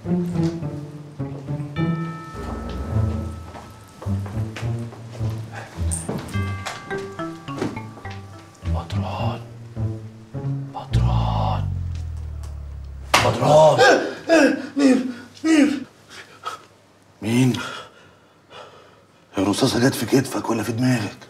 بدران بدران بدران مين مين مين؟ الرصاصة جت في كتفك ولا في دماغك؟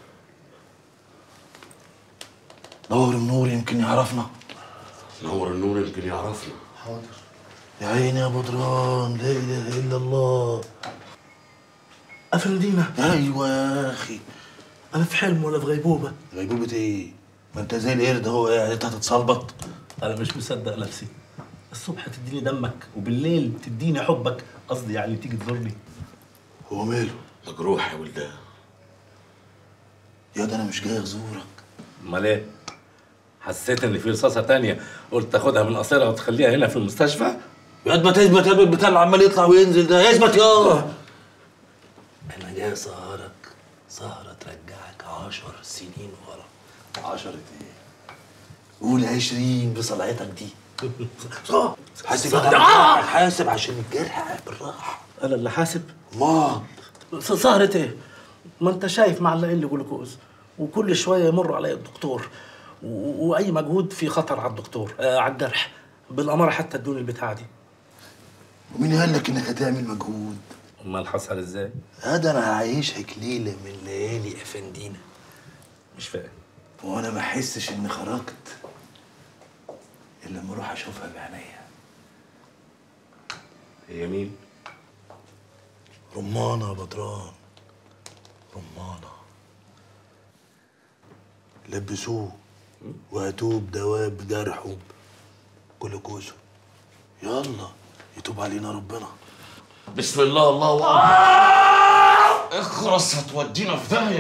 دور النور يمكن يعرفنا نور النور يمكن يعرفنا حاضر يا عيني يا بدران لا اله الا الله افندينا ايوه يا اخي انا في حلم ولا في غيبوبه غيبوبة ايه؟ ما انت زي القرد اهو قاعد انت هتتصلبط انا مش مصدق نفسي الصبح تديني دمك وبالليل تديني حبك قصدي يعني تيجي تزورني هو ماله؟ مجروح يا ولدان يا ده انا مش جاي ازورك امال ايه حسيت ان في رصاصه تانية قلت تاخدها من قصيرها وتخليها هنا في المستشفى اثبت اثبت يا البتاع اللي عمال يطلع وينزل ده اثبت يا انا جاي اسهرك سهره ترجعك عشر سنين ورا عشرة ايه؟ قول عشرين بصلعتك دي صح حاسب يا حاسب عشان الجرح بالراحة انا اللي حاسب ما س- سهرة ايه؟ ما انت شايف معلقين لي جلوكوز وكل شويه يمر علي الدكتور و- واي مجهود في خطر على الدكتور آه على الجرح بالاماره حتى ادوني البتاعه دي ومين قال لك انك هتعمل مجهود؟ امال حصل ازاي؟ هذا انا هعيشك ليلة من ليالي افندينا مش فاهم وانا ما احسش اني خرجت الا لما اروح اشوفها بعينيا هي مين؟ رمانة يا بدران رمانة لبسوه وهاتوه بدواء بجرحه جلوكوزه يلا يتوب علينا ربنا بسم الله الله اكبر اخرس هتودينا في داهيه